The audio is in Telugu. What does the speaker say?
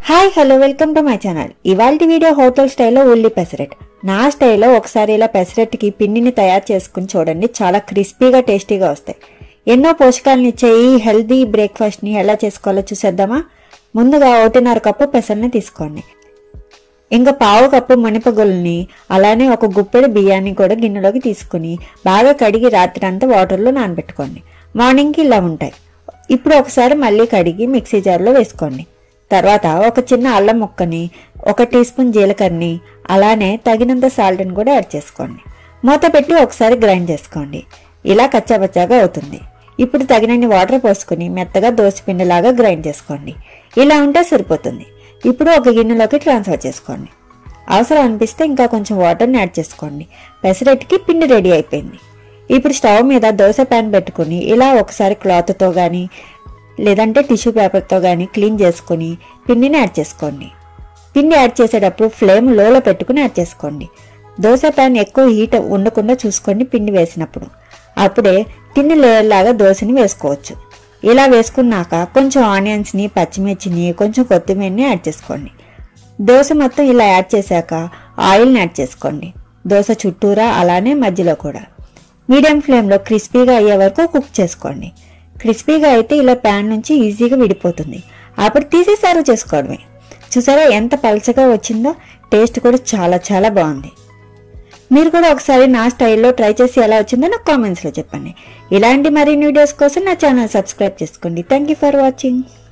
hi hello welcome to my channel ఇవాళ వీడియో హోటల్ స్టైల్లో ఉల్లి పెసరెట్ నా స్టైల్లో ఒకసారి ఇలా పెసరెట్కి పిండిని తయారు చేసుకుని చూడండి చాలా క్రిస్పీగా టేస్టీగా వస్తాయి ఎన్నో పోషకాలను ఇచ్చే ఈ హెల్దీ బ్రేక్ఫాస్ట్ని ఎలా చేసుకోవాలో చూసేద్దామా ముందుగా ఒకటిన్నర కప్పు పెసల్ని తీసుకోండి ఇంకా పావు కప్పు మినపగుళ్ళని అలానే ఒక గుప్పెడు బియ్యాన్ని కూడా గిన్నెలోకి తీసుకుని బాగా కడిగి రాత్రి అంతా వాటర్లో నానబెట్టుకోండి మార్నింగ్కి ఇలా ఉంటాయి ఇప్పుడు ఒకసారి మళ్ళీ కడిగి మిక్సీ జార్లో వేసుకోండి తర్వాత ఒక చిన్న అల్లం ముక్కని ఒక టీ స్పూన్ జీలకర్రని అలానే తగినంత సాల్ట్ని కూడా యాడ్ చేసుకోండి మూత పెట్టి ఒకసారి గ్రైండ్ చేసుకోండి ఇలా కచ్చాపచ్చాగా అవుతుంది ఇప్పుడు తగినన్ని వాటర్ పోసుకుని మెత్తగా దోసపిండిలాగా గ్రైండ్ చేసుకోండి ఇలా ఉంటే సరిపోతుంది ఇప్పుడు ఒక గిన్నెలోకి ట్రాన్స్ఫర్ చేసుకోండి అవసరం అనిపిస్తే ఇంకా కొంచెం వాటర్ని యాడ్ చేసుకోండి పెసరెట్కి పిండి రెడీ అయిపోయింది ఇప్పుడు స్టవ్ మీద దోశ ప్యాన్ పెట్టుకుని ఇలా ఒకసారి క్లాత్తో కానీ లేదంటే టిష్యూ పేపర్తో కానీ క్లీన్ చేసుకుని పిండిని యాడ్ చేసుకోండి పిండి యాడ్ చేసేటప్పుడు ఫ్లేమ్ లోలో పెట్టుకుని యాడ్ చేసుకోండి దోశ ప్యాన్ ఎక్కువ హీట్ ఉండకుండా చూసుకోండి పిండి వేసినప్పుడు అప్పుడే తిన్ని లేయర్ లాగా దోశని వేసుకోవచ్చు ఇలా వేసుకున్నాక కొంచెం ఆనియన్స్ని పచ్చిమిర్చిని కొంచెం కొత్తిమీరని యాడ్ చేసుకోండి దోశ మొత్తం ఇలా యాడ్ చేశాక ఆయిల్ని యాడ్ చేసుకోండి దోశ చుట్టూరా అలానే మధ్యలో కూడా మీడియం ఫ్లేమ్లో క్రిస్పీగా అయ్యే వరకు కుక్ చేసుకోండి క్రిస్పీగా అయితే ఇలా ప్యాన్ నుంచి ఈజీగా విడిపోతుంది అప్పుడు తీసి సర్వ్ చేసుకోవడమే చూసారా ఎంత పలచగా వచ్చిందో టేస్ట్ కూడా చాలా చాలా బాగుంది మీరు కూడా ఒకసారి నా స్టైల్లో ట్రై చేసి ఎలా వచ్చిందో నాకు కామెంట్స్లో చెప్పండి ఇలాంటి మరిన్ని వీడియోస్ కోసం నా ఛానల్ సబ్స్క్రైబ్ చేసుకోండి థ్యాంక్ యూ ఫర్ వాచింగ్